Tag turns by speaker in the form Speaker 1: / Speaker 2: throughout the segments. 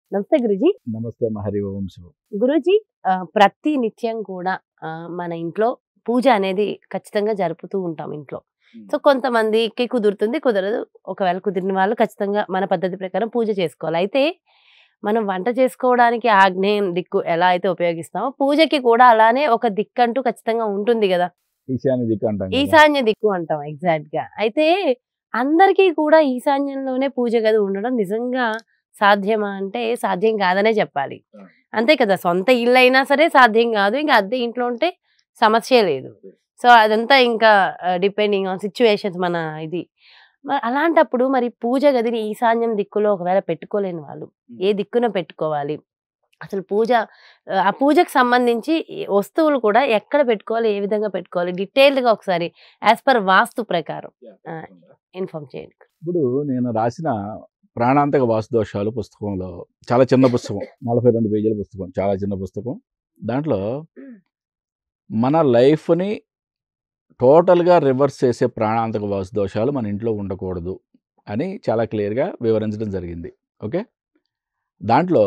Speaker 1: నమస్తే గురుజీ
Speaker 2: నమస్తే మహరి ఓం శివం
Speaker 1: గురుజీ ఆ, ప్రతి నిత్యం కూడా ఆ, మన ఇంట్లో పూజ అనేది ఖచ్చితంగా జరుపుతూ ఉంటాం ఇంట్లో సో కొంతమందికి కుదురుతుంది కుదరదు ఒకవేళ కుదిరిన వాళ్ళు ఖచ్చితంగా మన పద్ధతి ప్రకారం పూజ చేసుకోవాలి అయితే మనం వంట చేసుకోవడానికి ఆగ్నేయం దిక్కు ఎలా అయితే ఉపయోగిస్తామో పూజకి కూడా అలానే ఒక దిక్కు అంటూ ఖచ్చితంగా ఉంటుంది కదా
Speaker 2: ఈశాన్య దిక్కు అంటాం కదా.
Speaker 1: ఈశాన్య దిక్కు అంటాం ఎగ్జాక్ట్ గా అయితే అందరికీ కూడా ఈశాన్యంలోనే పూజ గది ఉండడం నిజంగా సాధ్యమా అంటే సాధ్యం కాదనే చెప్పాలి అంతే కదా సొంత ఇల్లు అయినా సరే సాధ్యం కాదు ఇంకా అద్దె ఇంట్లో ఉంటే సమస్య లేదు సో అదంతా ఇంకా డిపెండింగ్ ఆన్ సిచ్యువేషన్స్ మన ఇది మరి అలాంటప్పుడు మరి పూజ గదిని ఈశాన్యం దిక్కులో ఒకవేళ పెట్టుకోలేని వాళ్ళు ఏ దిక్కున పెట్టుకోవాలి అసలు పూజ ఆ, ఆ పూజకు సంబంధించి ఈ వస్తువులు కూడా ఎక్కడ పెట్టుకోవాలి ఏ విధంగా పెట్టుకోవాలి డీటెయిల్డ్ గా ఒకసారి యాజ్ పర్ వాస్తు ప్రకారం ఆ, ఇన్ఫార్మ్ చేయండి
Speaker 2: ఇప్పుడు నేను రాసిన ప్రాణాంతక వాస్తుదోషాలు పుస్తకంలో చాలా చిన్న పుస్తకం నలభై రెండు పేజీల పుస్తకం చాలా చిన్న పుస్తకం దాంట్లో మన లైఫ్ని టోటల్గా రివర్స్ చేసే ప్రాణాంతక వాస్తుదోషాలు మన ఇంట్లో ఉండకూడదు అని చాలా క్లియర్గా వివరించడం జరిగింది ఓకే దాంట్లో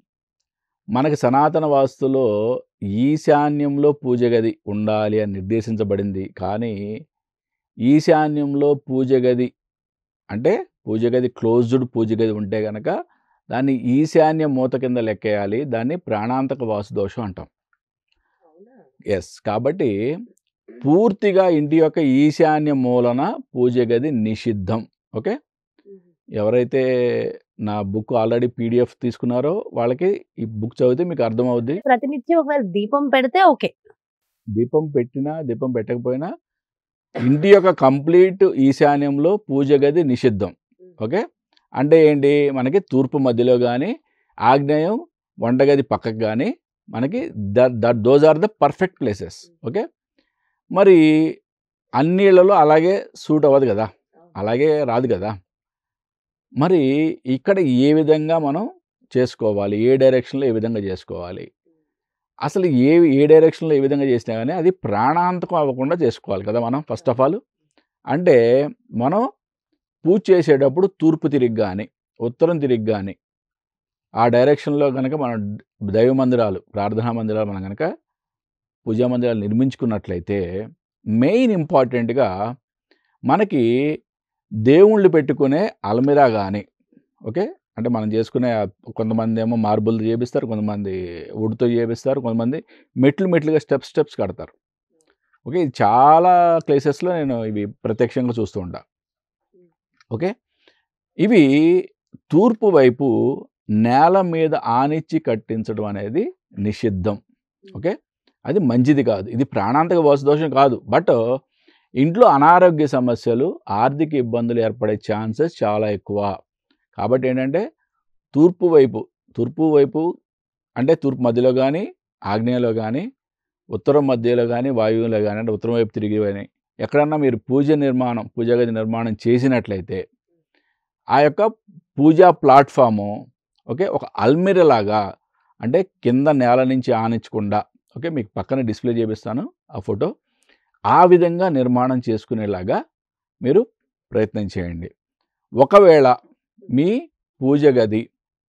Speaker 2: మనకి సనాతన వాస్తులో ఈశాన్యంలో పూజ గది ఉండాలి అని నిర్దేశించబడింది కానీ ఈశాన్యంలో పూజ గది అంటే పూజ గది క్లోజ్డ్ పూజ గది ఉంటే కనుక దాన్ని ఈశాన్య మూత కింద లెక్కేయాలి దాన్ని ప్రాణాంతక వాసుదోషం అంటాం ఎస్ కాబట్టి పూర్తిగా ఇంటి యొక్క ఈశాన్య మూలన పూజ గది నిషిద్ధం ఓకే ఎవరైతే నా బుక్ ఆల్రెడీ పీడిఎఫ్ తీసుకున్నారో వాళ్ళకి ఈ బుక్ చదివితే మీకు అర్థమవుద్ది
Speaker 1: ప్రతినిత్యం ఒకవేళ దీపం పెడితే ఓకే
Speaker 2: దీపం పెట్టినా దీపం పెట్టకపోయినా ఇంటి యొక్క కంప్లీట్ ఈశాన్యంలో పూజ గది నిషిద్ధం ఓకే అంటే ఏంటి మనకి తూర్పు మధ్యలో కానీ ఆగ్నేయం వంటగది పక్కకు కానీ మనకి the those are the perfect places okay మరి అన్ని ఇళ్లలో అలాగే సూట్ అవ్వదు కదా అలాగే రాదు కదా మరి ఇక్కడ ఏ విధంగా మనం చేసుకోవాలి ఏ డైరెక్షన్లో ఏ విధంగా చేసుకోవాలి అసలు ఏ ఏ డైరెక్షన్లో ఏ విధంగా చేసినా కానీ అది ప్రాణాంతకం అవ్వకుండా చేసుకోవాలి కదా మనం ఫస్ట్ ఆఫ్ ఆల్ అంటే మనం పూజ చేసేటప్పుడు తూర్పు తిరిగి కానీ ఉత్తరం తిరిగి కానీ ఆ డైరెక్షన్లో కనుక మనం దైవ మందిరాలు ప్రార్థనా మందిరాలు మనం కనుక పూజా మందిరాలు నిర్మించుకున్నట్లయితే మెయిన్ ఇంపార్టెంట్గా మనకి దేవుళ్ళు పెట్టుకునే అల్మిరా కానీ ఓకే అంటే మనం చేసుకునే ఆ కొంతమంది ఏమో మార్బుల్ చేపిస్తారు కొంతమంది వుడ్తో చేపిస్తారు కొంతమంది మెట్లు మెట్లుగా స్టెప్స్ స్టెప్స్ కడతారు ఓకే ఇది చాలా ప్లేసెస్లో నేను ఇవి ప్రత్యక్షంగా చూస్తూ ఉంటా ఓకే ఇవి తూర్పు వైపు నేల మీద ఆనిచ్చి కట్టించడం అనేది నిషిద్ధం ఓకే అది మంచిది కాదు ఇది ప్రాణాంతక వాసుదోషం కాదు బట్ ఇంట్లో అనారోగ్య సమస్యలు ఆర్థిక ఇబ్బందులు ఏర్పడే ఛాన్సెస్ చాలా ఎక్కువ కాబట్టి ఏంటంటే తూర్పు వైపు తూర్పు వైపు అంటే తూర్పు మధ్యలో కానీ ఆగ్నేయలో కానీ ఉత్తరం మధ్యలో కానీ వాయువులో కానీ అంటే ఉత్తరం వైపు తిరిగి కానీ ఎక్కడన్నా మీరు పూజ నిర్మాణం పూజా గది నిర్మాణం చేసినట్లయితే ఆ యొక్క పూజా ప్లాట్ఫాము ఓకే ఒక అల్మిరలాగా అంటే కింద నేల నుంచి ఆనించకుండా ఓకే మీకు పక్కన డిస్ప్లే చేపిస్తాను ఆ ఫోటో ఆ విధంగా నిర్మాణం చేసుకునేలాగా మీరు ప్రయత్నం చేయండి ఒకవేళ మీ పూజ గది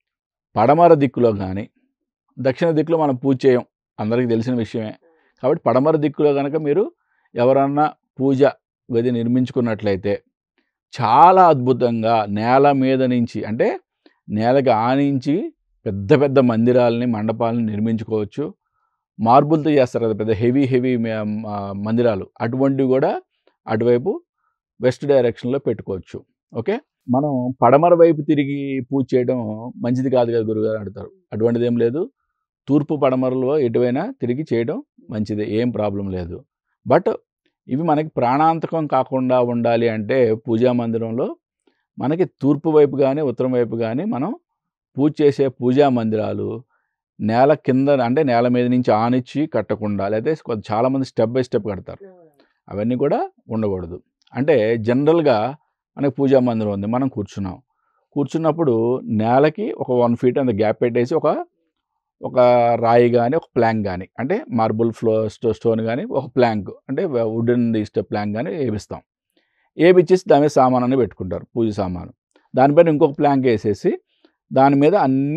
Speaker 2: పడమర దిక్కులో కానీ దక్షిణ దిక్కులో మనం పూజ చేయం అందరికీ తెలిసిన విషయమే కాబట్టి పడమర దిక్కులో కనుక మీరు ఎవరన్నా పూజ గది నిర్మించుకున్నట్లయితే చాలా అద్భుతంగా నేల మీద నుంచి అంటే నేలకి ఆనించి పెద్ద పెద్ద మందిరాలని మండపాలని నిర్మించుకోవచ్చు మార్బుల్తో చేస్తారు కదా పెద్ద హెవీ హెవీ మందిరాలు అటువంటివి కూడా అటువైపు వెస్ట్ డైరెక్షన్లో పెట్టుకోవచ్చు ఓకే మనం పడమర వైపు తిరిగి పూజ చేయడం మంచిది కాదు కదా గురుగారు అడుగుతారు అటువంటిది ఏం లేదు తూర్పు పడమరలో ఎటువైనా తిరిగి చేయడం మంచిదే ఏం ప్రాబ్లం లేదు బట్ ఇవి మనకి ప్రాణాంతకం కాకుండా ఉండాలి అంటే పూజా మందిరంలో మనకి తూర్పు వైపు కానీ ఉత్తరం వైపు కానీ మనం పూజ చేసే పూజా మందిరాలు నేల కింద అంటే నేల మీద నుంచి ఆనిచ్చి కట్టకుండా లేకపోతే కొంత చాలామంది స్టెప్ బై స్టెప్ కడతారు అవన్నీ కూడా ఉండకూడదు అంటే జనరల్గా మనకి పూజా మందిరం ఉంది మనం కూర్చున్నాం కూర్చున్నప్పుడు నేలకి ఒక వన్ ఫీట్ అంత గ్యాప్ పెట్టేసి ఒక ఒక రాయి కానీ ఒక ప్లాంక్ కానీ అంటే మార్బుల్ ఫ్లో స్టో స్టోన్ కానీ ఒక ప్లాంక్ అంటే వుడెన్ ఇష్ట ప్లాంక్ కానీ వేపిస్తాం వేపిచ్చేసి దాని మీద సామాన్ అని పెట్టుకుంటారు పూజ సామాను దానిపైన ఇంకొక ప్లాంక్ వేసేసి దాని మీద అన్ని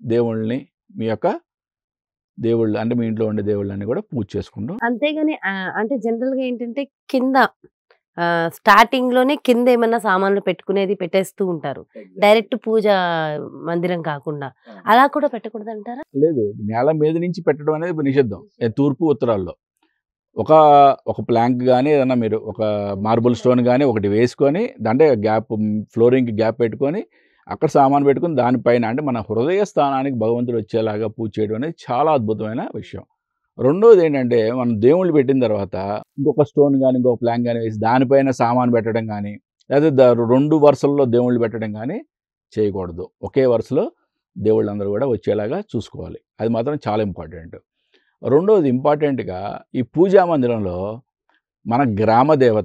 Speaker 1: దేవుళ్ళని
Speaker 2: మీ యొక్క దేవుళ్ళు అంటే మీ ఇంట్లో ఉండే దేవుళ్ళని కూడా పూజ చేసుకుంటూ
Speaker 1: అంతేగాని ఆ, అంటే జనరల్ గా ఏంటంటే కింద స్టార్టింగ్ లోనే కింద ఏమన్నా సామాన్లు పెట్టుకునేది పెట్టేస్తూ ఉంటారు డైరెక్ట్ పూజ మందిరం కాకుండా అలా కూడా పెట్టకూడదు అంటారా
Speaker 2: లేదు నేల మీద నుంచి పెట్టడం అనేది నిషిద్ధం ఏ తూర్పు ఉత్తరాల్లో ఒక ఒక ప్లాంక్ కానీ ఏదన్నా మీరు ఒక మార్బుల్ స్టోన్ కానీ ఒకటి వేసుకొని అంటే గ్యాప్ ఫ్లోరింగ్కి గ్యాప్ పెట్టుకొని అక్కడ సామాన్ పెట్టుకొని దానిపైన అంటే మన హృదయ స్థానానికి భగవంతుడు వచ్చేలాగా పూజ చేయడం అనేది చాలా అద్భుతమైన విషయం రెండోది ఏంటంటే మనం దేవుళ్ళు పెట్టిన తర్వాత ఇంకొక స్టోన్ కానీ ఇంకొక ప్లాంక్ కానీ వేసి దానిపైన సామాన్ పెట్టడం కానీ లేదా ద- రెండు వరుసల్లో దేవుళ్ళు పెట్టడం కానీ చేయకూడదు ఒకే వరుసలో దేవుళ్ళందరూ కూడా వచ్చేలాగా చూసుకోవాలి అది మాత్రం చాలా ఇంపార్టెంట్ రెండోది ఇంపార్టెంట్గా ఈ పూజా మందిరంలో మన గ్రామ దేవత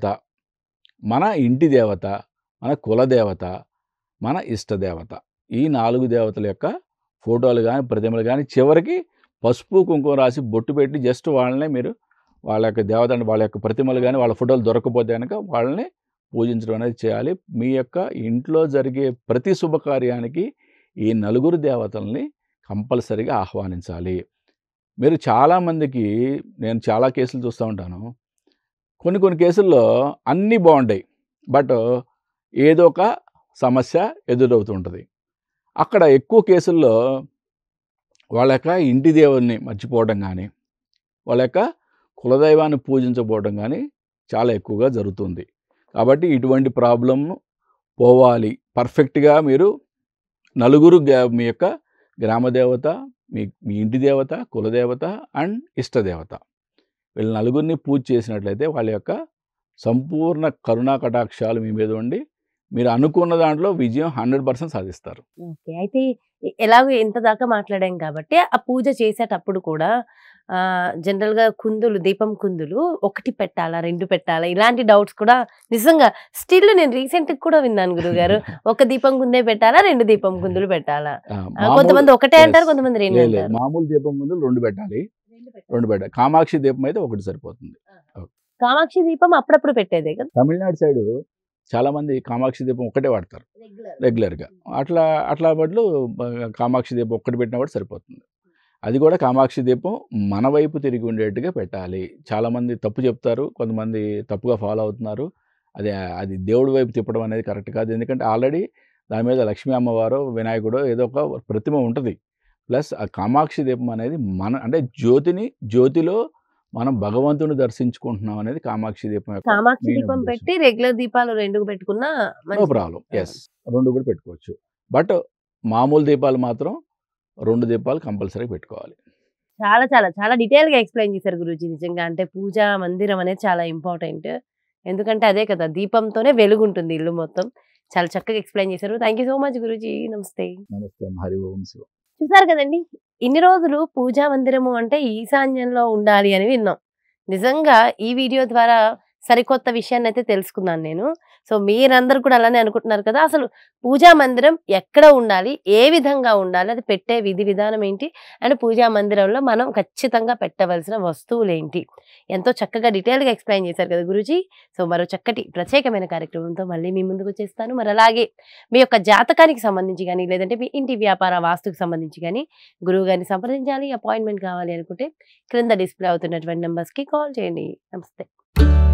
Speaker 2: మన ఇంటి దేవత మన కుల దేవత మన ఇష్ట దేవత ఈ నాలుగు దేవతల యొక్క ఫోటోలు కానీ ప్రతిమలు కానీ చివరికి పసుపు కుంకుమ రాసి బొట్టు పెట్టి జస్ట్ వాళ్ళనే మీరు వాళ్ళ యొక్క దేవత అంటే వాళ్ళ యొక్క ప్రతిమలు కానీ వాళ్ళ ఫోటోలు దొరకకపోతే కనుక వాళ్ళని పూజించడం అనేది చేయాలి మీ యొక్క ఇంట్లో జరిగే ప్రతి శుభకార్యానికి ఈ నలుగురు దేవతల్ని కంపల్సరీగా ఆహ్వానించాలి మీరు చాలామందికి నేను చాలా కేసులు చూస్తూ ఉంటాను కొన్ని కొన్ని కేసుల్లో అన్నీ బాగుంటాయి బట్ ఏదో ఒక సమస్య ఎదురవుతూ ఉంటుంది అక్కడ ఎక్కువ కేసుల్లో వాళ్ళ యొక్క ఇంటి దేవుడిని మర్చిపోవడం కానీ వాళ్ళ యొక్క కులదైవాన్ని పూజించకపోవడం కానీ చాలా ఎక్కువగా జరుగుతుంది కాబట్టి ఇటువంటి ప్రాబ్లం పోవాలి పర్ఫెక్ట్గా మీరు నలుగురు గా- మీ యొక్క గ్రామదేవత మీ మీ ఇంటి దేవత కులదేవత అండ్ ఇష్టదేవత వీళ్ళ నలుగురిని పూజ చేసినట్లయితే వాళ్ళ యొక్క సంపూర్ణ కరుణా కటాక్షాలు మీ మీద ఉండి మీరు అనుకున్న దాంట్లో విజయం హండ్రెడ్ పర్సెంట్ సాధిస్తారు
Speaker 1: ఓకే అయితే ఎ- ఎలాగో ఎంత దాకా మాట్లాడాం కాబట్టి ఆ పూజ చేసేటప్పుడు కూడా ఆ జనరల్ గా కుందులు దీపం కుందులు ఒకటి పెట్టాలా రెండు పెట్టాలా ఇలాంటి డౌట్స్ కూడా నిజంగా స్టిల్ నేను రీసెంట్ కూడా విన్నాను గురుగారు ఒక దీపం కుందే పెట్టాలా రెండు దీపం కుందులు పెట్టాలా
Speaker 2: ఆ,
Speaker 1: ఆ,
Speaker 2: మామూలు-
Speaker 1: కొంతమంది ఒకటే అంటారు
Speaker 2: yes.
Speaker 1: కొంతమంది రెండు
Speaker 2: లేదు, లేదు.
Speaker 1: అంటారు
Speaker 2: మామూలు దీపం ముందు రెండు పెట్టాలి రెండు పెట్టాలి కామాక్షి దీపం అయితే ఒకటి సరిపోతుంది
Speaker 1: కామాక్షి దీపం అప్పుడప్పుడు పెట్టేదే కదా
Speaker 2: తమిళనాడు సైడ్ చాలా మంది కామాక్షి దీపం ఒకటే వాడతారు రెగ్యులర్గా అట్లా అట్లా బదులు బ- కామాక్షి దీపం ఒక్కటి పెట్టినా కూడా సరిపోతుంది అది కూడా కామాక్షి దీపం మన వైపు తిరిగి ఉండేట్టుగా పెట్టాలి చాలామంది తప్పు చెప్తారు కొంతమంది తప్పుగా ఫాలో అవుతున్నారు అది అది దేవుడి వైపు తిప్పడం అనేది కరెక్ట్ కాదు ఎందుకంటే ఆల్రెడీ దాని మీద లక్ష్మీ అమ్మవారు వినాయకుడు ఏదో ఒక ప్రతిమ ఉంటుంది ప్లస్ ఆ కామాక్షి దీపం అనేది మన అంటే జ్యోతిని జ్యోతిలో మనం భగవంతుని దర్శించుకుంటున్నాం అనేది కామాక్షి దీపం యొక్క
Speaker 1: కామాక్షి
Speaker 2: main
Speaker 1: దీపం
Speaker 2: ఉద్దేశం.
Speaker 1: పెట్టి రెగ్యులర్ దీపాలు రెండు పెట్టుకున్నా
Speaker 2: నో
Speaker 1: మంచిది.
Speaker 2: ప్రాబ్లం ఎస్ రెండు కూడా పెట్టుకోవచ్చు బట్ మామూలు దీపాలు మాత్రం రెండు దీపాలు కంపల్సరీ పెట్టుకోవాలి
Speaker 1: చాలా చాలా చాలా డీటెయిల్ గా ఎక్స్ప్లెయిన్ చేశారు గురూజీ నిజంగా అంటే పూజా మందిరం అనేది చాలా ఇంపార్టెంట్ ఎందుకంటే అదే కదా దీపంతోనే వెలుగు ఉంటుంది ఇల్లు మొత్తం చాలా చక్కగా ఎక్స్ప్లెయిన్ చేశారు thank you so much guruji namaste
Speaker 2: namaste Hari ఓం శివ
Speaker 1: చూసారు కదండి ఇన్ని రోజులు పూజా మందిరము అంటే ఈశాన్యంలో ఉండాలి అని విన్నాం నిజంగా ఈ వీడియో ద్వారా సరికొత్త విషయాన్ని అయితే తెలుసుకున్నాను నేను సో మీరందరూ కూడా అలానే అనుకుంటున్నారు కదా అసలు పూజా మందిరం ఎక్కడ ఉండాలి ఏ విధంగా ఉండాలి అది పెట్టే విధి విధానం ఏంటి అండ్ పూజా మందిరంలో మనం ఖచ్చితంగా పెట్టవలసిన వస్తువులు ఏంటి ఎంతో చక్కగా డీటెయిల్గా ఎక్స్ప్లెయిన్ చేశారు కదా గురుజీ సో మరో చక్కటి ప్రత్యేకమైన కార్యక్రమంతో మళ్ళీ మీ ముందుకు వచ్చేస్తాను మరి అలాగే మీ యొక్క జాతకానికి సంబంధించి కానీ లేదంటే మీ ఇంటి వ్యాపార వాస్తుకు సంబంధించి కానీ గురువు గారిని సంప్రదించాలి అపాయింట్మెంట్ కావాలి అనుకుంటే క్రింద డిస్ప్లే అవుతున్నటువంటి నెంబర్స్కి కాల్ చేయండి నమస్తే